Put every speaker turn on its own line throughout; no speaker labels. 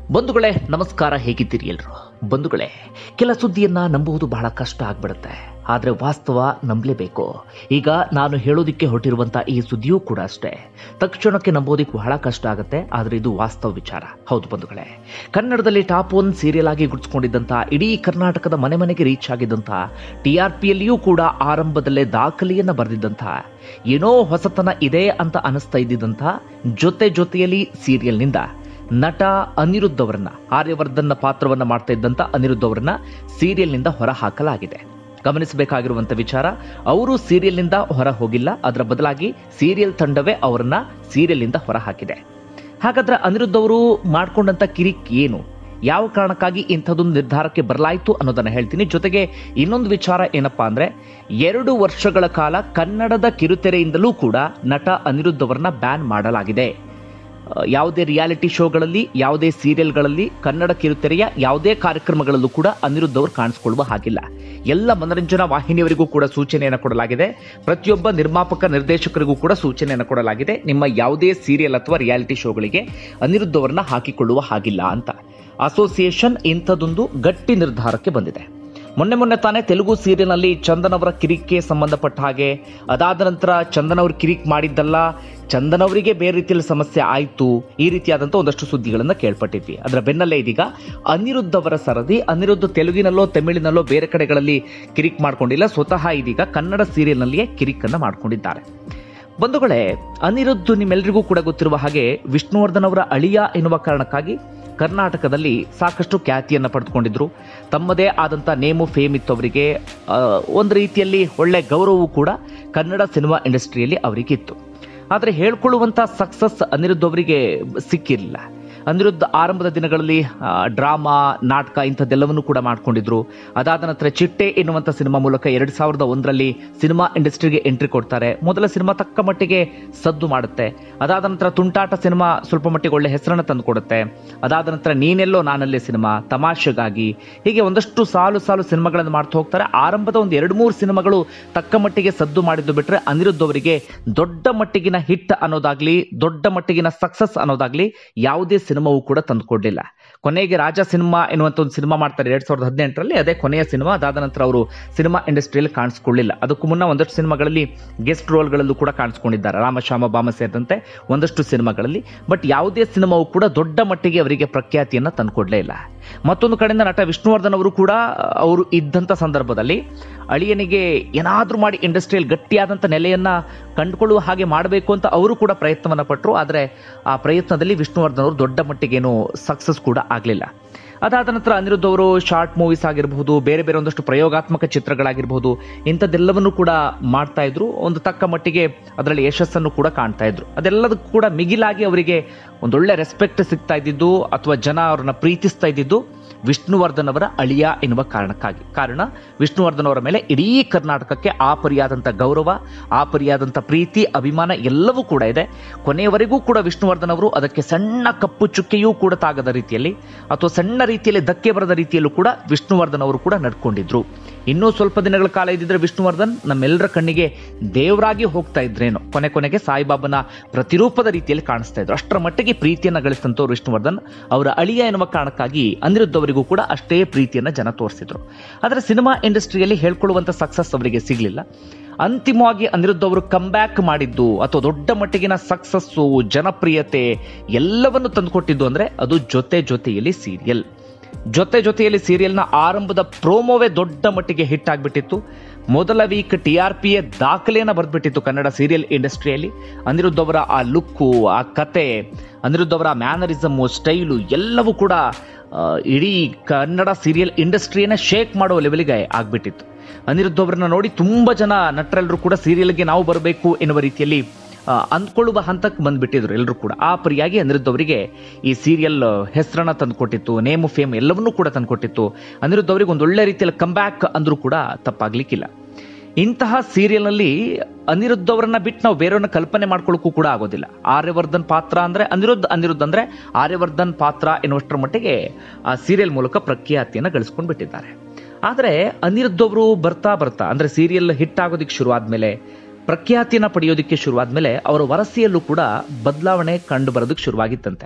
ಬಂಧುಗಳೇ ನಮಸ್ಕಾರ ಹೇಗಿದ್ದೀರಿ ಎಲ್ರು ಬಂಧುಗಳೇ ಕೆಲ ಸುದ್ದಿಯನ್ನ ನಂಬುವುದು ಬಹಳ ಕಷ್ಟ ಆಗ್ಬಿಡುತ್ತೆ ಆದ್ರೆ ವಾಸ್ತವ ನಂಬಲೇಬೇಕು ಈಗ ನಾನು ಹೇಳೋದಿಕ್ಕೆ ಹೊರಟಿರುವಂತ ಈ ಸುದ್ದಿಯೂ ಕೂಡ ಅಷ್ಟೇ ತಕ್ಷಣಕ್ಕೆ ನಂಬೋದಿಕ್ಕೆ ಬಹಳ ಕಷ್ಟ ಆಗುತ್ತೆ ಆದ್ರೆ ಇದು ವಾಸ್ತವ ವಿಚಾರ ಹೌದು ಬಂಧುಗಳೇ ಕನ್ನಡದಲ್ಲಿ ಟಾಪ್ ಒನ್ ಸೀರಿಯಲ್ ಆಗಿ ಗುರುತಿಸಿಕೊಂಡಿದ್ದಂತ ಇಡೀ ಕರ್ನಾಟಕದ ಮನೆ ಮನೆಗೆ ರೀಚ್ ಆಗಿದ್ದಂತ ಟಿ ಆರ್ ಪಿಯಲ್ಲಿಯೂ ಕೂಡ ಆರಂಭದಲ್ಲೇ ದಾಖಲೆಯನ್ನ ಬರೆದಿದ್ದಂತ ಏನೋ ಹೊಸತನ ಇದೆ ಅಂತ ಅನಿಸ್ತಾ ಇದ್ದಿದ್ದಂತ ಜೊತೆ ಜೊತೆಯಲ್ಲಿ ಸೀರಿಯಲ್ನಿಂದ ನಟ ಅನಿರುದ್ಧ್ ಅವರನ್ನ ಆರ್ಯವರ್ಧನ್ನ ಪಾತ್ರವನ್ನ ಮಾಡ್ತಾ ಇದ್ದಂತ ಅನಿರುದ್ಧ್ ಅವರನ್ನ ಸೀರಿಯಲ್ನಿಂದ ಹೊರ ಹಾಕಲಾಗಿದೆ ಗಮನಿಸಬೇಕಾಗಿರುವಂತ ವಿಚಾರ ಅವರು ಸೀರಿಯಲ್ನಿಂದ ಹೊರ ಹೋಗಿಲ್ಲ ಅದರ ಬದಲಾಗಿ ಸೀರಿಯಲ್ ತಂಡವೇ ಅವರನ್ನ ಸೀರಿಯಲ್ನಿಂದ ಹೊರ ಹಾಕಿದೆ ಹಾಗಾದ್ರೆ ಅನಿರುದ್ಧ್ ಅವರು ಮಾಡ್ಕೊಂಡಂತ ಕಿರಿಕ್ ಏನು ಯಾವ ಕಾರಣಕ್ಕಾಗಿ ಇಂಥದೊಂದು ನಿರ್ಧಾರಕ್ಕೆ ಬರಲಾಯಿತು ಅನ್ನೋದನ್ನ ಹೇಳ್ತೀನಿ ಜೊತೆಗೆ ಇನ್ನೊಂದು ವಿಚಾರ ಏನಪ್ಪಾ ಅಂದ್ರೆ ಎರಡು ವರ್ಷಗಳ ಕಾಲ ಕನ್ನಡದ ಕಿರುತೆರೆಯಿಂದಲೂ ಕೂಡ ನಟ ಅನಿರುದ್ಧ್ ಅವರನ್ನ ಬ್ಯಾನ್ ಮಾಡಲಾಗಿದೆ ಆ, ಯಾವುದೇ ರಿಯಾಲಿಟಿ ಶೋಗಳಲ್ಲಿ ಯಾವುದೇ ಸೀರಿಯಲ್ಗಳಲ್ಲಿ ಕನ್ನಡ ಕಿರುತೆರೆಯ ಯಾವುದೇ ಕಾರ್ಯಕ್ರಮಗಳಲ್ಲೂ ಕೂಡ ಅನಿರುದ್ಧ್ ಅವರು ಕಾಣಿಸಿಕೊಳ್ಳುವ ಹಾಗಿಲ್ಲ ಎಲ್ಲ ಮನರಂಜನಾ ವಾಹಿನಿಯವರಿಗೂ ಕೂಡ ಸೂಚನೆಯನ್ನು ಕೊಡಲಾಗಿದೆ ಪ್ರತಿಯೊಬ್ಬ ನಿರ್ಮಾಪಕ ನಿರ್ದೇಶಕರಿಗೂ ಕೂಡ ಸೂಚನೆಯನ್ನು ಕೊಡಲಾಗಿದೆ ನಿಮ್ಮ ಯಾವುದೇ ಸೀರಿಯಲ್ ಅಥವಾ ರಿಯಾಲಿಟಿ ಶೋಗಳಿಗೆ ಅನಿರುದ್ಧ್ ಅವರನ್ನ ಹಾಕಿಕೊಳ್ಳುವ ಹಾಗಿಲ್ಲ ಅಂತ ಅಸೋಸಿಯೇಷನ್ ಇಂಥದೊಂದು ಗಟ್ಟಿ ನಿರ್ಧಾರಕ್ಕೆ ಬಂದಿದೆ ಮೊನ್ನೆ ಮೊನ್ನೆ ತಾನೇ ತೆಲುಗು ಸೀರಿಯಲ್ನಲ್ಲಿ ಚಂದನ್ ಅವರ ಕಿರಿಕ್ಗೆ ಸಂಬಂಧಪಟ್ಟ ಹಾಗೆ ಅದಾದ ನಂತರ ಚಂದನ್ ಅವರು ಕಿರಿಕ್ ಮಾಡಿದ್ದಲ್ಲ ಚಂದನ್ ಅವರಿಗೆ ಬೇರೆ ರೀತಿಯಲ್ಲಿ ಸಮಸ್ಯೆ ಆಯಿತು ಈ ರೀತಿಯಾದಂಥ ಒಂದಷ್ಟು ಸುದ್ದಿಗಳನ್ನು ಕೇಳ್ಪಟ್ಟಿದ್ವಿ ಅದರ ಬೆನ್ನಲ್ಲೇ ಇದೀಗ ಅನಿರುದ್ಧ್ ಅವರ ಸರದಿ ಅನಿರುದ್ಧ್ ತೆಲುಗಿನಲ್ಲೋ ತಮಿಳಿನಲ್ಲೋ ಬೇರೆ ಕಡೆಗಳಲ್ಲಿ ಕಿರಿಕ್ ಮಾಡ್ಕೊಂಡಿಲ್ಲ ಸ್ವತಃ ಇದೀಗ ಕನ್ನಡ ಸೀರಿಯಲ್ನಲ್ಲಿಯೇ ಕಿರಿಕನ್ನು ಮಾಡ್ಕೊಂಡಿದ್ದಾರೆ ಬಂಧುಗಳೇ ಅನಿರುದ್ಧ್ ನಿಮ್ಮೆಲ್ಲರಿಗೂ ಕೂಡ ಗೊತ್ತಿರುವ ಹಾಗೆ ವಿಷ್ಣುವರ್ಧನ್ ಅವರ ಅಳಿಯ ಎನ್ನುವ ಕಾರಣಕ್ಕಾಗಿ ಕರ್ನಾಟಕದಲ್ಲಿ ಸಾಕಷ್ಟು ಖ್ಯಾತಿಯನ್ನು ಪಡೆದುಕೊಂಡಿದ್ರು ತಮ್ಮದೇ ಆದಂಥ ನೇಮು ಫೇಮ್ ಇತ್ತು ಅವರಿಗೆ ಆ, ಒಂದು ರೀತಿಯಲ್ಲಿ ಒಳ್ಳೆ ಗೌರವವು ಕೂಡ ಕನ್ನಡ ಸಿನಿಮಾ ಇಂಡಸ್ಟ್ರಿಯಲ್ಲಿ ಅವರಿಗಿತ್ತು ಆದರೆ ಹೇಳ್ಕೊಳ್ಳುವಂಥ ಸಕ್ಸಸ್ ಅನಿರುದ್ಧ್ ಅವರಿಗೆ ಸಿಕ್ಕಿರಲಿಲ್ಲ ಅನಿರುದ್ಧ್ ಆರಂಭದ ದಿನಗಳಲ್ಲಿ ಆ, ಡ್ರಾಮಾ ನಾಟಕ ಇಂಥದ್ದೆಲ್ಲವನ್ನು ಕೂಡ ಮಾಡ್ಕೊಂಡಿದ್ರು ಅದಾದ ನಂತರ ಚಿಟ್ಟೆ ಎನ್ನುವಂಥ ಸಿನಿಮಾ ಮೂಲಕ ಎರಡು ಸಾವಿರದ ಒಂದರಲ್ಲಿ ಸಿನಿಮಾ ಇಂಡಸ್ಟ್ರಿಗೆ ಎಂಟ್ರಿ ಕೊಡ್ತಾರೆ ಮೊದಲ ಸಿನಿಮಾ ತಕ್ಕ ಮಟ್ಟಿಗೆ ಸದ್ದು ಮಾಡುತ್ತೆ ಅದಾದ ನಂತರ ತುಂಟಾಟ ಸಿನಿಮಾ ಸ್ವಲ್ಪ ಮಟ್ಟಿಗೆ ಒಳ್ಳೆ ಹೆಸರನ್ನು ತಂದುಕೊಡುತ್ತೆ ಅದಾದ ನಂತರ ನೀನೆಲ್ಲೋ ನಾನಲ್ಲೇ ಸಿನಿಮಾ ತಮಾಷೆಗಾಗಿ ಹೀಗೆ ಒಂದಷ್ಟು ಸಾಲು ಸಾಲು ಸಿನಿಮಾಗಳನ್ನು ಮಾಡ್ತಾ ಹೋಗ್ತಾರೆ ಆರಂಭದ ಒಂದು ಎರಡು ಮೂರು ಸಿನಿಮಾಗಳು ತಕ್ಕ ಮಟ್ಟಿಗೆ ಸದ್ದು ಮಾಡಿದ್ದು ಬಿಟ್ರೆ ಅನಿರುದ್ಧ್ ಅವರಿಗೆ ದೊಡ್ಡ ಮಟ್ಟಿಗಿನ ಹಿಟ್ ಅನ್ನೋದಾಗ್ಲಿ ದೊಡ್ಡ ಮಟ್ಟಿಗಿನ ಸಕ್ಸಸ್ ಅನ್ನೋದಾಗ್ಲಿ ಯಾವುದೇ ಸಿನಿಮಾವು ಕೂಡ ತಂದುಕೊಡ್ಲಿಲ್ಲ ಕೊನೆಗೆ ರಾಜ ಸಿನಿಮಾ ಎನ್ನುವಂತ ಒಂದು ಸಿನಿಮಾ ಮಾಡ್ತಾರೆ ಎರಡ್ ಸಾವಿರದ ಹದಿನೆಂಟರಲ್ಲಿ ಅದೇ ಕೊನೆಯ ಸಿನಿಮಾ ಅದಾದ ನಂತರ ಅವರು ಸಿನಿಮಾ ಇಂಡಸ್ಟ್ರಿಯಲ್ಲಿ ಕಾಣಿಸ್ಕೊಳ್ಳಿಲ್ಲ ಅದಕ್ಕೂ ಮುನ್ನ ಒಂದಷ್ಟು ಸಿನಿಮಾಗಳಲ್ಲಿ ಗೆಸ್ಟ್ ರೋಲ್ಗಳಲ್ಲೂ ಕೂಡ ಕಾಣಿಸ್ಕೊಂಡಿದ್ದಾರೆ ರಾಮಶ್ಯಾಮ ಬಾಮ ಸೇರಿದಂತೆ ಒಂದಷ್ಟು ಸಿನಿಮಾಗಳಲ್ಲಿ ಬಟ್ ಯಾವುದೇ ಸಿನಿಮಾವು ಕೂಡ ದೊಡ್ಡ ಮಟ್ಟಿಗೆ ಅವರಿಗೆ ಪ್ರಖ್ಯಾತಿಯನ್ನ ತಂದುಕೊಡ್ಲೇ ಇಲ್ಲ ಮತ್ತೊಂದು ಕಡೆಯಿಂದ ನಟ ವಿಷ್ಣುವರ್ಧನ್ ಅವರು ಕೂಡ ಅವರು ಇದ್ದಂಥ ಸಂದರ್ಭದಲ್ಲಿ ಅಳಿಯನಿಗೆ ಏನಾದರೂ ಮಾಡಿ ಇಂಡಸ್ಟ್ರಿಯಲ್ಲಿ ಗಟ್ಟಿಯಾದಂಥ ನೆಲೆಯನ್ನ ಕಂಡುಕೊಳ್ಳುವ ಹಾಗೆ ಮಾಡಬೇಕು ಅಂತ ಅವರು ಕೂಡ ಪ್ರಯತ್ನವನ್ನ ಪಟ್ಟರು ಆದರೆ ಆ ಪ್ರಯತ್ನದಲ್ಲಿ ವಿಷ್ಣುವರ್ಧನ್ ಅವರು ದೊಡ್ಡ ಮಟ್ಟಿಗೇನು ಸಕ್ಸಸ್ ಕೂಡ ಆಗಲಿಲ್ಲ ಅದಾದ ನಂತರ ಅನಿರುದ್ಧ್ ಅವರು ಶಾರ್ಟ್ ಮೂವೀಸ್ ಆಗಿರಬಹುದು ಬೇರೆ ಬೇರೆ ಒಂದಷ್ಟು ಪ್ರಯೋಗಾತ್ಮಕ ಚಿತ್ರಗಳಾಗಿರಬಹುದು ಇಂಥದ್ದೆಲ್ಲವನ್ನು ಕೂಡ ಮಾಡ್ತಾ ಇದ್ರು ಒಂದು ತಕ್ಕ ಮಟ್ಟಿಗೆ ಅದರಲ್ಲಿ ಯಶಸ್ಸನ್ನು ಕೂಡ ಕಾಣ್ತಾ ಇದ್ರು ಅದೆಲ್ಲದಕ್ಕೂ ಕೂಡ ಮಿಗಿಲಾಗಿ ಅವರಿಗೆ ಒಂದೊಳ್ಳೆ ರೆಸ್ಪೆಕ್ಟ್ ಸಿಗ್ತಾ ಇದ್ದಿದ್ದು ಅಥವಾ ಜನ ಅವ್ರನ್ನ ಪ್ರೀತಿಸ್ತಾ ಇದ್ದಿದ್ದು ವಿಷ್ಣುವರ್ಧನ್ ಅವರ ಅಳಿಯ ಎನ್ನುವ ಕಾರಣಕ್ಕಾಗಿ ಕಾರಣ ವಿಷ್ಣುವರ್ಧನ್ ಅವರ ಮೇಲೆ ಇಡೀ ಕರ್ನಾಟಕಕ್ಕೆ ಆ ಪರಿಯಾದಂಥ ಗೌರವ ಆ ಪರಿಯಾದಂಥ ಪ್ರೀತಿ ಅಭಿಮಾನ ಎಲ್ಲವೂ ಕೂಡ ಇದೆ ಕೊನೆಯವರೆಗೂ ಕೂಡ ವಿಷ್ಣುವರ್ಧನ್ ಅವರು ಅದಕ್ಕೆ ಸಣ್ಣ ಕಪ್ಪು ಚುಕ್ಕೆಯೂ ಕೂಡ ತಾಗದ ರೀತಿಯಲ್ಲಿ ಅಥವಾ ಸಣ್ಣ ರೀತಿಯಲ್ಲಿ ಧಕ್ಕೆ ಬರದ ರೀತಿಯಲ್ಲೂ ಕೂಡ ವಿಷ್ಣುವರ್ಧನ್ ಅವರು ಕೂಡ ನಡ್ಕೊಂಡಿದ್ರು ಇನ್ನೂ ಸ್ವಲ್ಪ ದಿನಗಳ ಕಾಲ ಇದ್ದಿದ್ರೆ ವಿಷ್ಣುವರ್ಧನ್ ನಮ್ಮೆಲ್ಲರ ಕಣ್ಣಿಗೆ ದೇವರಾಗಿ ಹೋಗ್ತಾ ಇದ್ರೇನೋ ಕೊನೆ ಕೊನೆಗೆ ಸಾಯಿಬಾಬನ ಪ್ರತಿರೂಪದ ರೀತಿಯಲ್ಲಿ ಕಾಣಿಸ್ತಾ ಇದ್ರು ಅಷ್ಟರ ಮಟ್ಟಿಗೆ ಪ್ರೀತಿಯನ್ನ ಗಳಿಸಿದಂಥವ್ರು ವಿಷ್ಣುವರ್ಧನ್ ಅವರ ಅಳಿಯ ಎನ್ನುವ ಕಾರಣಕ್ಕಾಗಿ ಅನಿರುದ್ಧ್ ಅವರಿಗೂ ಕೂಡ ಅಷ್ಟೇ ಪ್ರೀತಿಯನ್ನ ಜನ ತೋರಿಸಿದ್ರು ಆದರೆ ಸಿನಿಮಾ ಇಂಡಸ್ಟ್ರಿಯಲ್ಲಿ ಹೇಳ್ಕೊಳ್ಳುವಂತ ಸಕ್ಸಸ್ ಅವರಿಗೆ ಸಿಗಲಿಲ್ಲ ಅಂತಿಮವಾಗಿ ಅನಿರುದ್ಧ್ ಅವರು ಕಂಬ್ಯಾಕ್ ಮಾಡಿದ್ದು ಅಥವಾ ದೊಡ್ಡ ಮಟ್ಟಿಗಿನ ಸಕ್ಸಸ್ಸು ಜನಪ್ರಿಯತೆ ಎಲ್ಲವನ್ನು ತಂದುಕೊಟ್ಟಿದ್ದು ಅಂದ್ರೆ ಅದು ಜೊತೆ ಜೊತೆಯಲ್ಲಿ ಸೀರಿಯಲ್ ಜೊತೆ ಜೊತೆಯಲ್ಲಿ ಸೀರಿಯಲ್ನ ಆರಂಭದ ಪ್ರೋಮೋವೇ ದೊಡ್ಡ ಮಟ್ಟಿಗೆ ಹಿಟ್ ಆಗಿಬಿಟ್ಟಿತ್ತು ಮೊದಲ ವೀಕ್ ಟಿ ಆರ್ ಪಿ ದಾಖಲೆಯನ್ನು ಬರೆದ್ಬಿಟ್ಟಿತ್ತು ಕನ್ನಡ ಸೀರಿಯಲ್ ಇಂಡಸ್ಟ್ರಿಯಲ್ಲಿ ಅನಿರುದ್ಧ್ ಅವರ ಆ ಲುಕ್ಕು ಆ ಕತೆ ಅನಿರುದ್ಧ್ ಅವರ ಮ್ಯಾನರಿಸಮು ಸ್ಟೈಲು ಎಲ್ಲವೂ ಕೂಡ ಆ, ಇಡೀ ಕನ್ನಡ ಸೀರಿಯಲ್ ಇಂಡಸ್ಟ್ರಿಯನ್ನ ಶೇಕ್ ಮಾಡೋ ಲೆವೆಲ್ಗೆ ಆಗ್ಬಿಟ್ಟಿತ್ತು ಅನಿರುದ್ಧ್ ಅವರನ್ನ ನೋಡಿ ತುಂಬ ಜನ ನಟರೆಲ್ಲರೂ ಕೂಡ ಸೀರಿಯಲ್ಗೆ ನಾವು ಬರಬೇಕು ಎನ್ನುವ ರೀತಿಯಲ್ಲಿ ಆ, ಅಂದ್ಕೊಳ್ಳುವ ಹಂತಕ್ಕೆ ಬಂದ್ಬಿಟ್ಟಿದ್ರು ಎಲ್ಲರೂ ಕೂಡ ಆ ಪರಿಯಾಗಿ ಅನಿರುದ್ಧ್ ಅವರಿಗೆ ಈ ಸೀರಿಯಲ್ ಹೆಸರನ್ನ ತಂದುಕೊಟ್ಟಿತ್ತು ನೇಮು ಫೇಮ್ ಎಲ್ಲವನ್ನೂ ಕೂಡ ತಂದುಕೊಟ್ಟಿತ್ತು ಅನಿರುದ್ಧ್ ಅವರಿಗೆ ಒಂದು ಒಳ್ಳೆ ರೀತಿಯಲ್ಲಿ ಕಂಬ್ಯಾಕ್ ಅಂದ್ರೂ ಕೂಡ ತಪ್ಪಾಗ್ಲಿಕ್ಕಿಲ್ಲ ಇಂತಹ ಸೀರಿಯಲ್ನಲ್ಲಿ ಅನಿರುದ್ಧ್ ಅವರನ್ನ ಬಿಟ್ಟು ನಾವು ಬೇರೆಯವ್ರನ್ನ ಕಲ್ಪನೆ ಮಾಡ್ಕೊಳ್ಳೋಕ್ಕೂ ಕೂಡ ಆಗೋದಿಲ್ಲ ಆರ್ಯವರ್ಧನ್ ಪಾತ್ರ ಅಂದ್ರೆ ಅನಿರುದ್ಧ್ ಅನಿರುದ್ಧ್ ಅಂದ್ರೆ ಆರ್ಯವರ್ಧನ್ ಪಾತ್ರ ಎನ್ನುವಷ್ಟರ ಮಟ್ಟಿಗೆ ಆ ಸೀರಿಯಲ್ ಮೂಲಕ ಪ್ರಖ್ಯಾತಿಯನ್ನು ಗಳಿಸ್ಕೊಂಡು ಬಿಟ್ಟಿದ್ದಾರೆ ಆದರೆ ಅನಿರುದ್ಧ್ ಅವರು ಬರ್ತಾ ಬರ್ತಾ ಅಂದ್ರೆ ಸೀರಿಯಲ್ ಹಿಟ್ ಆಗೋದಕ್ಕೆ ಶುರುವಾದ್ಮೇಲೆ ಪ್ರಖ್ಯಾತಿಯನ್ನ ಪಡೆಯೋದಕ್ಕೆ ಶುರುವಾದ್ಮೇಲೆ ಅವರ ವರಸೆಯಲ್ಲೂ ಕೂಡ ಬದಲಾವಣೆ ಕಂಡು ಬರೋದಕ್ಕೆ ಶುರುವಾಗಿತ್ತಂತೆ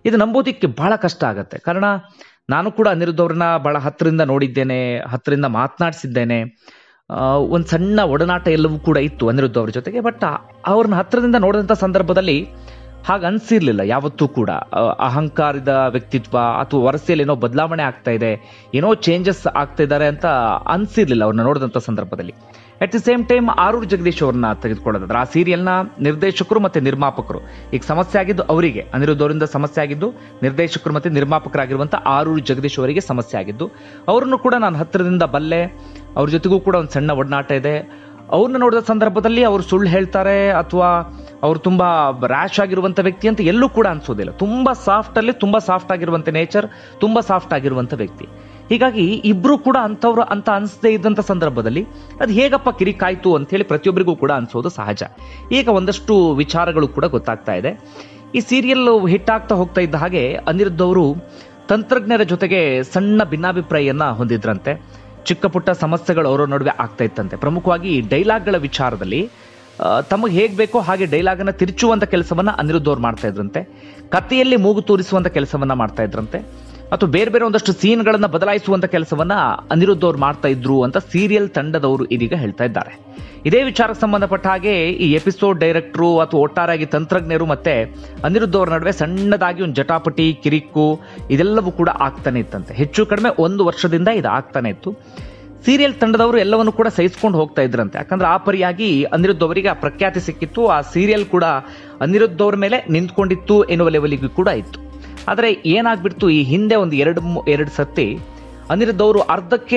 ಇದು ನಂಬೋದಕ್ಕೆ ಬಹಳ ಕಷ್ಟ ಆಗತ್ತೆ ಕಾರಣ ನಾನು ಕೂಡ ಅನಿರುದ್ಧ ಅವ್ರನ್ನ ಬಹಳ ಹತ್ತಿರದಿಂದ ನೋಡಿದ್ದೇನೆ ಹತ್ತಿರದಿಂದ ಮಾತನಾಡಿಸಿದ್ದೇನೆ ಒಂದು ಸಣ್ಣ ಒಡನಾಟ ಎಲ್ಲವೂ ಕೂಡ ಇತ್ತು ಅನಿರುದ್ಧ ಅವ್ರ ಜೊತೆಗೆ ಬಟ್ ಅವ್ರನ್ನ ಹತ್ತಿರದಿಂದ ನೋಡಿದಂಥ ಸಂದರ್ಭದಲ್ಲಿ ಹಾಗೆ ಅನ್ಸಿರ್ಲಿಲ್ಲ ಯಾವತ್ತೂ ಕೂಡ ಆ, ಅಹಂಕಾರದ ವ್ಯಕ್ತಿತ್ವ ಅಥವಾ ವರಸೆಯಲ್ಲಿ ಏನೋ ಬದಲಾವಣೆ ಆಗ್ತಾ ಇದೆ ಏನೋ ಚೇಂಜಸ್ ಆಗ್ತಾ ಇದ್ದಾರೆ ಅಂತ ಅನ್ಸಿರ್ಲಿಲ್ಲ ಅವ್ರನ್ನ ನೋಡಿದಂಥ ಸಂದರ್ಭದಲ್ಲಿ at the same time Arur Jagadish ಅವ್ರನ್ನ ತೆಗೆದುಕೊಳ್ಳೋದಾದ್ರೆ ಆ ಸೀರಿಯಲ್ನ ನಿರ್ದೇಶಕರು ಮತ್ತೆ ನಿರ್ಮಾಪಕರು ಈಗ ಸಮಸ್ಯೆ ಆಗಿದ್ದು ಅವರಿಗೆ ಅನಿರುದ್ಧ ಅವರಿಂದ ಸಮಸ್ಯೆ ಆಗಿದ್ದು ನಿರ್ದೇಶಕರು ಮತ್ತೆ ನಿರ್ಮಾಪಕರಾಗಿರುವಂಥ ಆರೂರು ಜಗದೀಶ್ ಅವರಿಗೆ ಸಮಸ್ಯೆ ಆಗಿದ್ದು ಅವರನ್ನು ಕೂಡ ನಾನು ಹತ್ತಿರದಿಂದ ಬಲ್ಲೆ ಅವ್ರ ಜೊತೆಗೂ ಕೂಡ ಒಂದು ಸಣ್ಣ ಒಡನಾಟ ಇದೆ ಅವ್ರನ್ನ ನೋಡಿದ ಸಂದರ್ಭದಲ್ಲಿ ಅವ್ರು ಸುಳ್ಳು ಹೇಳ್ತಾರೆ ಅಥವಾ ಅವ್ರು ತುಂಬಾ ರ್ಯಾಶ್ ಆಗಿರುವಂತ ವ್ಯಕ್ತಿ ಅಂತ ಎಲ್ಲೂ ಕೂಡ ಅನ್ಸೋದಿಲ್ಲ ತುಂಬಾ ಸಾಫ್ಟ್ ಅಲ್ಲಿ ತುಂಬಾ ಸಾಫ್ಟ್ ಆಗಿರುವಂತ ನೇಚರ್ ತುಂಬಾ ಸಾಫ್ಟ್ ಆಗಿರುವಂತ ವ್ಯಕ್ತಿ ಹೀಗಾಗಿ ಇಬ್ರು ಕೂಡ ಅಂತವ್ರು ಅಂತ ಅನ್ಸದೇ ಇದ್ದಂತ ಸಂದರ್ಭದಲ್ಲಿ ಅದು ಹೇಗಪ್ಪ ಕಿರಿಕಾಯ್ತು ಅಂತ ಹೇಳಿ ಪ್ರತಿಯೊಬ್ಬರಿಗೂ ಕೂಡ ಅನ್ಸೋದು ಸಹಜ ಈಗ ಒಂದಷ್ಟು ವಿಚಾರಗಳು ಕೂಡ ಗೊತ್ತಾಗ್ತಾ ಇದೆ ಈ ಸೀರಿಯಲ್ ಹಿಟ್ ಆಗ್ತಾ ಹೋಗ್ತಾ ಇದ್ದ ಹಾಗೆ ಅನಿರುದ್ಧ ಅವರು ತಂತ್ರಜ್ಞರ ಜೊತೆಗೆ ಸಣ್ಣ ಭಿನ್ನಾಭಿಪ್ರಾಯವನ್ನ ಹೊಂದಿದ್ರಂತೆ ಚಿಕ್ಕ ಪುಟ್ಟ ಸಮಸ್ಯೆಗಳು ಅವರ ನಡುವೆ ಆಗ್ತಾ ಇತ್ತಂತೆ ಪ್ರಮುಖವಾಗಿ ಡೈಲಾಗ್ಗಳ ವಿಚಾರದಲ್ಲಿ ಆ, ತಮಗೆ ಹೇಗ್ ಬೇಕೋ ಹಾಗೆ ಡೈಲಾಗ್ ಅನ್ನ ತಿರುಚುವಂತ ಕೆಲಸವನ್ನ ಅನಿರುದ್ಧ ಅವ್ರು ಮಾಡ್ತಾ ಇದ್ರಂತೆ ಕಥೆಯಲ್ಲಿ ಮೂಗು ತೋರಿಸುವಂತ ಕೆಲಸವನ್ನ ಮಾಡ್ತಾ ಇದ್ರಂತೆ ಅಥವಾ ಬೇರೆ ಬೇರೆ ಒಂದಷ್ಟು ಸೀನ್ಗಳನ್ನ ಬದಲಾಯಿಸುವಂತ ಕೆಲಸವನ್ನ ಅನಿರುದ್ಧ ಅವ್ರು ಮಾಡ್ತಾ ಇದ್ರು ಅಂತ ಸೀರಿಯಲ್ ತಂಡದವರು ಇದೀಗ ಹೇಳ್ತಾ ಇದ್ದಾರೆ ಇದೇ ವಿಚಾರಕ್ಕೆ ಸಂಬಂಧಪಟ್ಟ ಹಾಗೆ ಈ ಎಪಿಸೋಡ್ ಡೈರೆಕ್ಟ್ರು ಅಥವಾ ಒಟ್ಟಾರೆಯಾಗಿ ತಂತ್ರಜ್ಞರು ಮತ್ತೆ ಅನಿರುದ್ಧ ಅವರ ನಡುವೆ ಸಣ್ಣದಾಗಿ ಒಂದು ಜಟಾಪಟಿ ಕಿರಿಕು ಇದೆಲ್ಲವೂ ಕೂಡ ಆಗ್ತಾನೆ ಇತ್ತಂತೆ ಹೆಚ್ಚು ಕಡಿಮೆ ಒಂದು ವರ್ಷದಿಂದ ಇದು ಆಗ್ತಾನೆ ಇತ್ತು ಸೀರಿಯಲ್ ತಂಡದವರು ಎಲ್ಲವನ್ನು ಕೂಡ ಸಹಿಸ್ಕೊಂಡು ಹೋಗ್ತಾ ಇದ್ರಂತೆ ಯಾಕಂದ್ರೆ ಆ ಪರಿಯಾಗಿ ಅನಿರುದ್ಧ ಅವರಿಗೆ ಆ ಪ್ರಖ್ಯಾತಿ ಸಿಕ್ಕಿತ್ತು ಆ ಸೀರಿಯಲ್ ಕೂಡ ಅನಿರುದ್ಧ ಅವ್ರ ಮೇಲೆ ನಿಂತ್ಕೊಂಡಿತ್ತು ಎನ್ನುವ ಲೆವೆಲಿಗೂ ಕೂಡ ಇತ್ತು ಆದರೆ ಏನಾಗ್ಬಿಡ್ತು ಈ ಹಿಂದೆ ಒಂದು ಎರಡು ಮೂ- ಎರಡು ಸತಿ ಅನಿರುದ್ಧ ಅವರು ಅರ್ಧಕ್ಕೆ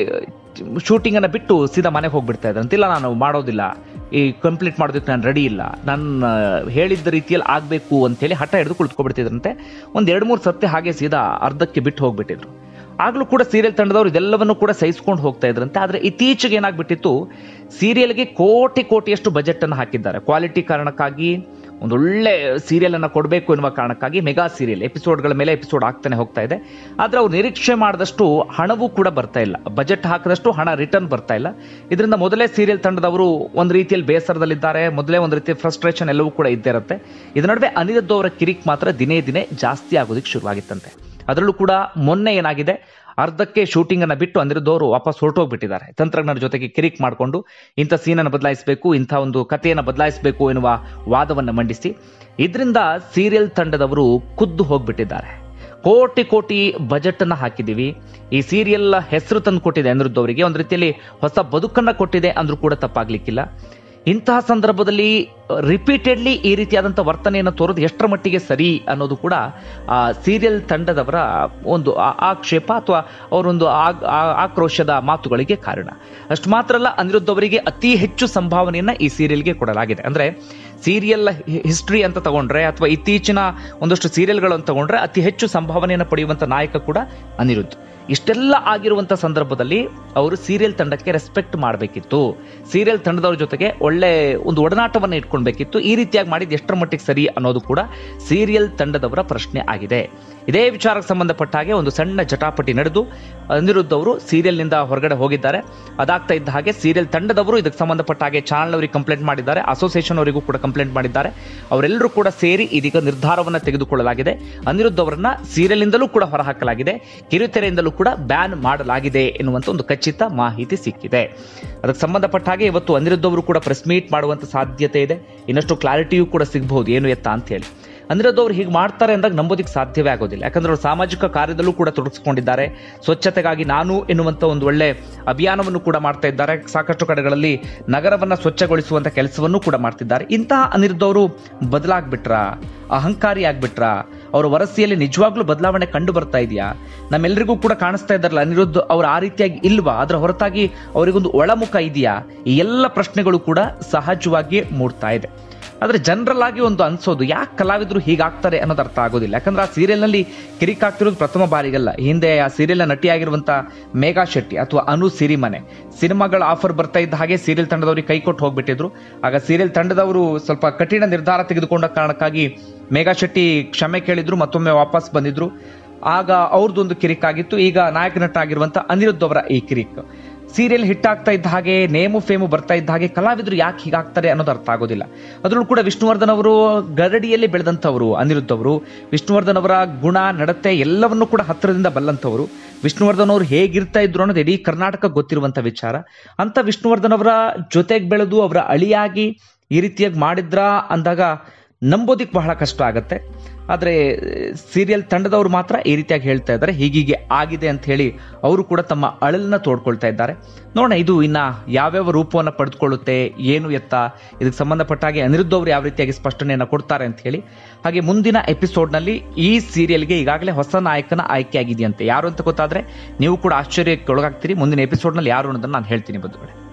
ಶೂಟಿಂಗ್ ಅನ್ನ ಬಿಟ್ಟು ಸೀದಾ ಮನೆಗೆ ಹೋಗ್ಬಿಡ್ತಾ ಇದ್ರಂತೆ ಇಲ್ಲ ನಾನು ಮಾಡೋದಿಲ್ಲ ಈ ಕಂಪ್ಲೀಟ್ ಮಾಡೋದಕ್ಕೆ ನಾನು ರೆಡಿ ಇಲ್ಲ ನಾನು ಹೇಳಿದ್ದ ರೀತಿಯಲ್ಲಿ ಆಗಬೇಕು ಅಂತೇಳಿ ಹಠ ಹಿಡಿದು ಕುಳಿತುಕೊಬಿಡ್ತಿದ್ರಂತೆ ಒಂದು ಎರಡು ಮೂರು ಸತಿ ಹಾಗೆ ಸೀದಾ ಅರ್ಧಕ್ಕೆ ಬಿಟ್ಟು ಹೋಗ್ಬಿಟ್ಟಿದ್ರು ಆಗ್ಲೂ ಕೂಡ ಸೀರಿಯಲ್ ತಂಡದವರು ಇದೆಲ್ಲವನ್ನು ಕೂಡ ಸಹಿಸ್ಕೊಂಡು ಹೋಗ್ತಾ ಇದ್ರಂತೆ ಆದ್ರೆ ಇತ್ತೀಚೆಗೆ ಏನಾಗ್ಬಿಟ್ಟಿತ್ತು ಸೀರಿಯಲ್ಗೆ ಕೋಟಿ ಕೋಟಿಯಷ್ಟು ಬಜೆಟ್ ಅನ್ನು ಹಾಕಿದ್ದಾರೆ ಕ್ವಾಲಿಟಿ ಕಾರಣಕ್ಕಾಗಿ ಒಂದೊಳ್ಳೆ ಸೀರಿಯಲ್ ಅನ್ನ ಕೊಡಬೇಕು ಎನ್ನುವ ಕಾರಣಕ್ಕಾಗಿ ಮೆಗಾ ಸೀರಿಯಲ್ ಎಪಿಸೋಡ್ಗಳ ಮೇಲೆ ಎಪಿಸೋಡ್ ಆಗ್ತಾನೆ ಹೋಗ್ತಾ ಇದೆ ಆದ್ರೆ ಅವ್ರು ನಿರೀಕ್ಷೆ ಮಾಡಿದಷ್ಟು ಹಣವೂ ಕೂಡ ಬರ್ತಾ ಇಲ್ಲ ಬಜೆಟ್ ಹಾಕಿದಷ್ಟು ಹಣ ರಿಟರ್ನ್ ಬರ್ತಾ ಇಲ್ಲ ಇದರಿಂದ ಮೊದಲೇ ಸೀರಿಯಲ್ ತಂಡದವರು ಒಂದು ರೀತಿಯಲ್ಲಿ ಬೇಸರದಲ್ಲಿದ್ದಾರೆ ಮೊದಲೇ ಒಂದು ರೀತಿಯ ಫ್ರಸ್ಟ್ರೇಷನ್ ಎಲ್ಲವೂ ಕೂಡ ಇದ್ದೇ ಇರುತ್ತೆ ಇದರ ನಡುವೆ ಅನಿರುದ್ಧ ಅವರ ಕಿರಿಕ್ ಮಾತ್ರ ದಿನೇ ದಿನೇ ಜಾಸ್ತಿ ಆಗೋದಕ್ಕೆ ಶುರುವಾಗಿತ್ತಂತೆ ಅದರಲ್ಲೂ ಕೂಡ ಮೊನ್ನೆ ಏನಾಗಿದೆ ಅರ್ಧಕ್ಕೆ ಶೂಟಿಂಗ್ ಅನ್ನ ಬಿಟ್ಟು ಅನಿರುದ್ಧ ಅವರು ವಾಪಸ್ ಹೊರಟೋಗ್ಬಿಟ್ಟಿದ್ದಾರೆ ತಂತ್ರಜ್ಞರ ಜೊತೆಗೆ ಕಿರಿಕ್ ಮಾಡಿಕೊಂಡು ಇಂಥ ಸೀನನ್ನು ಬದಲಾಯಿಸಬೇಕು ಇಂಥ ಒಂದು ಕಥೆಯನ್ನು ಬದಲಾಯಿಸಬೇಕು ಎನ್ನುವ ವಾದವನ್ನು ಮಂಡಿಸಿ ಇದರಿಂದ ಸೀರಿಯಲ್ ತಂಡದವರು ಖುದ್ದು ಹೋಗ್ಬಿಟ್ಟಿದ್ದಾರೆ ಕೋಟಿ ಕೋಟಿ ಬಜೆಟ್ ಅನ್ನ ಹಾಕಿದೀವಿ ಈ ಸೀರಿಯಲ್ ಹೆಸರು ತಂದು ಕೊಟ್ಟಿದೆ ಅನಿರುದ್ಧ ಅವರಿಗೆ ಒಂದು ರೀತಿಯಲ್ಲಿ ಹೊಸ ಬದುಕನ್ನ ಕೊಟ್ಟಿದೆ ಅಂದ್ರೂ ಕೂಡ ತಪ್ಪಾಗ್ಲಿಕ್ಕಿಲ್ಲ ಇಂತಹ ಸಂದರ್ಭದಲ್ಲಿ ರಿಪೀಟೆಡ್ಲಿ ಈ ರೀತಿಯಾದಂಥ ವರ್ತನೆಯನ್ನು ತೋರೋದು ಎಷ್ಟರ ಮಟ್ಟಿಗೆ ಸರಿ ಅನ್ನೋದು ಕೂಡ ಆ ಸೀರಿಯಲ್ ತಂಡದವರ ಒಂದು ಆ- ಆಕ್ಷೇಪ ಅಥವಾ ಅವರೊಂದು ಆ- ಆ- ಆಕ್ರೋಶದ ಮಾತುಗಳಿಗೆ ಕಾರಣ ಅಷ್ಟು ಮಾತ್ರ ಅಲ್ಲ ಅನಿರುದ್ಧ ಅವರಿಗೆ ಅತಿ ಹೆಚ್ಚು ಸಂಭಾವನೆಯನ್ನ ಈ ಸೀರಿಯಲ್ಗೆ ಕೊಡಲಾಗಿದೆ ಅಂದ್ರೆ ಸೀರಿಯಲ್ ಹಿಸ್ಟ್ರಿ ಅಂತ ತಗೊಂಡ್ರೆ ಅಥವಾ ಇತ್ತೀಚಿನ ಒಂದಷ್ಟು ಸೀರಿಯಲ್ಗಳನ್ನು ತಗೊಂಡ್ರೆ ಅತಿ ಹೆಚ್ಚು ಸಂಭಾವನೆಯನ್ನು ಪಡೆಯುವಂತ ನಾಯಕ ಕೂಡ ಅನಿರುದ್ಧ್ ಇಷ್ಟೆಲ್ಲ ಆಗಿರುವಂತ ಸಂದರ್ಭದಲ್ಲಿ ಅವರು ಸೀರಿಯಲ್ ತಂಡಕ್ಕೆ ರೆಸ್ಪೆಕ್ಟ್ ಮಾಡಬೇಕಿತ್ತು ಸೀರಿಯಲ್ ತಂಡದವ್ರ ಜೊತೆಗೆ ಒಳ್ಳೆ ಒಂದು ಒಡನಾಟವನ್ನು ಇಟ್ಕೊಳ್ಬೇಕಿತ್ತು ಈ ರೀತಿಯಾಗಿ ಮಾಡಿದ ಎಷ್ಟರ ಮಟ್ಟಿಗೆ ಸರಿ ಅನ್ನೋದು ಕೂಡ ಸೀರಿಯಲ್ ತಂಡದವರ ಪ್ರಶ್ನೆ ಆಗಿದೆ ಇದೇ ವಿಚಾರಕ್ಕೆ ಸಂಬಂಧಪಟ್ಟ ಹಾಗೆ ಒಂದು ಸಣ್ಣ ಜಟಾಪಟಿ ನಡೆದು ಅನಿರುದ್ಧ ಅವರು ಸೀರಿಯಲ್ನಿಂದ ಹೊರಗಡೆ ಹೋಗಿದ್ದಾರೆ ಅದಾಗ್ತಾ ಇದ್ದ ಹಾಗೆ ಸೀರಿಯಲ್ ತಂಡದವರು ಇದಕ್ಕೆ ಸಂಬಂಧಪಟ್ಟ ಹಾಗೆ ಚಾನಲ್ ಅವರಿಗೆ ಕಂಪ್ಲೇಂಟ್ ಮಾಡಿದ್ದಾರೆ ಅಸೋಸಿಯೇಷನ್ ಅವರಿಗೂ ಕೂಡ ಕಂಪ್ಲೇಂಟ್ ಮಾಡಿದ್ದಾರೆ ಅವರೆಲ್ಲರೂ ಕೂಡ ಸೇರಿ ಇದೀಗ ನಿರ್ಧಾರವನ್ನು ತೆಗೆದುಕೊಳ್ಳಲಾಗಿದೆ ಅನಿರುದ್ಧ ಅವರನ್ನ ಸೀರಿಯಲ್ನಿಂದಲೂ ಕೂಡ ಹೊರಹಾಕಲಾಗಿದೆ ಕಿರುತೆರೆಯಿಂದಲೂ ಕೂಡ ಬ್ಯಾನ್ ಮಾಡಲಾಗಿದೆ ಎನ್ನುವಂತ ಒಂದು ಖಚಿತ ಮಾಹಿತಿ ಸಿಕ್ಕಿದೆ ಅದಕ್ಕೆ ಸಂಬಂಧಪಟ್ಟ ಹಾಗೆ ಇವತ್ತು ಅನಿರುದ್ಧ ಅವರು ಕೂಡ ಪ್ರೆಸ್ ಮೀಟ್ ಮಾಡುವಂತ ಸಾಧ್ಯತೆ ಇದೆ ಇನ್ನಷ್ಟು ಕ್ಲಾರಿಟಿಯೂ ಕೂಡ ಸಿಗಬಹುದು ಏನು ಎತ್ತ ಅಂತ ಹೇಳಿ ಅನಿರುದ್ಧ ಅವರು ಹೀಗೆ ಮಾಡ್ತಾರೆ ಅಂದಾಗ ನಂಬೋದಕ್ಕೆ ಸಾಧ್ಯವೇ ಆಗೋದಿಲ್ಲ ಯಾಕಂದ್ರೆ ಅವರು ಸಾಮಾಜಿಕ ಕಾರ್ಯದಲ್ಲೂ ಕೂಡ ತೊಡಗಿಸಿಕೊಂಡಿದ್ದಾರೆ ಸ್ವಚ್ಛತೆಗಾಗಿ ನಾನು ಎನ್ನುವಂತ ಒಂದು ಒಳ್ಳೆ ಅಭಿಯಾನವನ್ನು ಕೂಡ ಮಾಡ್ತಾ ಇದ್ದಾರೆ ಸಾಕಷ್ಟು ಕಡೆಗಳಲ್ಲಿ ನಗರವನ್ನ ಸ್ವಚ್ಛಗೊಳಿಸುವಂತ ಕೆಲಸವನ್ನು ಕೂಡ ಮಾಡ್ತಿದ್ದಾರೆ ಇಂತಹ ಅನಿರುದ್ಧ ಅವರು ಬದಲಾಗ್ಬಿಟ್ರ ಅಹಂಕಾರಿ ಆಗ್ಬಿಟ್ರ ಅವರ ವರಸಿಯಲ್ಲಿ ನಿಜವಾಗ್ಲೂ ಬದಲಾವಣೆ ಕಂಡು ಬರ್ತಾ ಇದೆಯಾ ನಮ್ಮೆಲ್ಲರಿಗೂ ಕೂಡ ಕಾಣಿಸ್ತಾ ಇದ್ದಾರಲ್ಲ ಅನಿರುದ್ಧ ಅವ್ರು ಆ ರೀತಿಯಾಗಿ ಇಲ್ವಾ ಅದರ ಹೊರತಾಗಿ ಅವರಿಗೊಂದು ಒಳಮುಖ ಇದೆಯಾ ಈ ಎಲ್ಲ ಪ್ರಶ್ನೆಗಳು ಕೂಡ ಸಹಜವಾಗಿ ಮೂಡ್ತಾ ಇದೆ ಆದ್ರೆ ಜನರಲ್ ಆಗಿ ಒಂದು ಅನ್ಸೋದು ಯಾಕೆ ಕಲಾವಿದರು ಹೀಗಾಗ್ತಾರೆ ಅನ್ನೋದು ಅರ್ಥ ಆಗೋದಿಲ್ಲ ಯಾಕಂದ್ರೆ ಆ ಸೀರಿಯಲ್ನಲ್ಲಿ ಕಿರಿಕ್ ಆಗ್ತಿರೋದು ಪ್ರಥಮ ಬಾರಿಗಲ್ಲ ಹಿಂದೆ ಆ ಸೀರಿಯಲ್ನ ನಟಿಯಾಗಿರುವಂತ ಮೇಘಾ ಶೆಟ್ಟಿ ಅಥವಾ ಅನು ಸಿರಿಮನೆ ಸಿನಿಮಾಗಳ ಆಫರ್ ಬರ್ತಾ ಇದ್ದ ಹಾಗೆ ಸೀರಿಯಲ್ ತಂಡದವರಿಗೆ ಕೈ ಕೊಟ್ಟು ಹೋಗ್ಬಿಟ್ಟಿದ್ರು ಆಗ ಸೀರಿಯಲ್ ತಂಡದವರು ಸ್ವಲ್ಪ ಕಠಿಣ ನಿರ್ಧಾರ ತೆಗೆದುಕೊಂಡ ಕಾರಣಕ್ಕಾಗಿ ಮೇಘಾ ಶೆಟ್ಟಿ ಕ್ಷಮೆ ಕೇಳಿದ್ರು ಮತ್ತೊಮ್ಮೆ ವಾಪಸ್ ಬಂದಿದ್ರು
ಆಗ ಅವ್ರದ್ದೊಂದು ಕಿರಿಕ್ ಆಗಿತ್ತು ಈಗ ನಾಯಕ ನಟ ಆಗಿರುವಂತ ಅನಿರುದ್ಧ್ ಅವರ ಈ ಕಿರಿಕ್ ಸೀರಿಯಲ್ ಹಿಟ್ ಆಗ್ತಾ ಇದ್ದ ಹಾಗೆ ನೇಮು ಫೇಮು ಬರ್ತಾ ಇದ್ದ ಹಾಗೆ ಕಲಾವಿದರು ಯಾಕೆ ಹೀಗಾಗ್ತಾರೆ ಅನ್ನೋದು ಅರ್ಥ ಆಗೋದಿಲ್ಲ ಅದರಲ್ಲೂ ಕೂಡ ವಿಷ್ಣುವರ್ಧನ್ ಅವರು ಗರಡಿಯಲ್ಲಿ ಬೆಳೆದಂಥವರು ಅನಿರುದ್ಧ್ ಅವರು ವಿಷ್ಣುವರ್ಧನ್ ಅವರ ಗುಣ ನಡತೆ ಎಲ್ಲವನ್ನೂ ಕೂಡ ಹತ್ತಿರದಿಂದ ಬಲ್ಲಂಥವರು ವಿಷ್ಣುವರ್ಧನ್ ಅವರು ಹೇಗಿರ್ತಾ ಇದ್ರು ಅನ್ನೋದು ಇಡೀ ಕರ್ನಾಟಕ ಗೊತ್ತಿರುವಂತ ವಿಚಾರ ಅಂತ ವಿಷ್ಣುವರ್ಧನ್ ಅವರ ಜೊತೆಗೆ ಬೆಳೆದು ಅವರ ಅಳಿಯಾಗಿ ಈ ರೀತಿಯಾಗಿ ಮಾಡಿದ್ರಾ ಅಂದಾಗ ನಂಬೋದಿಕ್ ಬಹಳ ಕಷ್ಟ ಆಗತ್ತೆ ಆದರೆ ಸೀರಿಯಲ್ ತಂಡದವರು ಮಾತ್ರ ಈ ರೀತಿಯಾಗಿ ಹೇಳ್ತಾ ಇದ್ದಾರೆ ಹೀಗೀಗೆ ಆಗಿದೆ ಅಂತ ಹೇಳಿ ಅವರು ಕೂಡ ತಮ್ಮ ಅಳಲನ್ನ ತೋಡ್ಕೊಳ್ತಾ ಇದ್ದಾರೆ ನೋಡೋಣ ಇದು ಇನ್ನ ಯಾವ್ಯಾವ ರೂಪವನ್ನು ಪಡೆದುಕೊಳ್ಳುತ್ತೆ ಏನು ಎತ್ತ ಇದಕ್ಕೆ ಸಂಬಂಧಪಟ್ಟ ಹಾಗೆ ಅನಿರುದ್ಧ ಅವರು ಯಾವ ರೀತಿಯಾಗಿ ಸ್ಪಷ್ಟನೆಯನ್ನು ಕೊಡ್ತಾರೆ ಅಂತ ಹೇಳಿ ಹಾಗೆ ಮುಂದಿನ ಎಪಿಸೋಡ್ನಲ್ಲಿ ಈ ಸೀರಿಯಲ್ಗೆ ಈಗಾಗಲೇ ಹೊಸ ನಾಯಕನ ಆಯ್ಕೆ ಆಗಿದೆಯಂತೆ ಯಾರು ಅಂತ ಗೊತ್ತಾದ್ರೆ ನೀವು ಕೂಡ ಆಶ್ಚರ್ಯಕ್ಕೆ ಒಳಗಾಗ್ತೀರಿ ಮುಂದಿನ ಎಪಿಸೋಡ್ನಲ್ಲಿ ಯಾರು ಅನ್ನೋದನ್ನ ನಾನು ಹೇಳ್ತೀನಿ ಬಂಧುಗಳೇ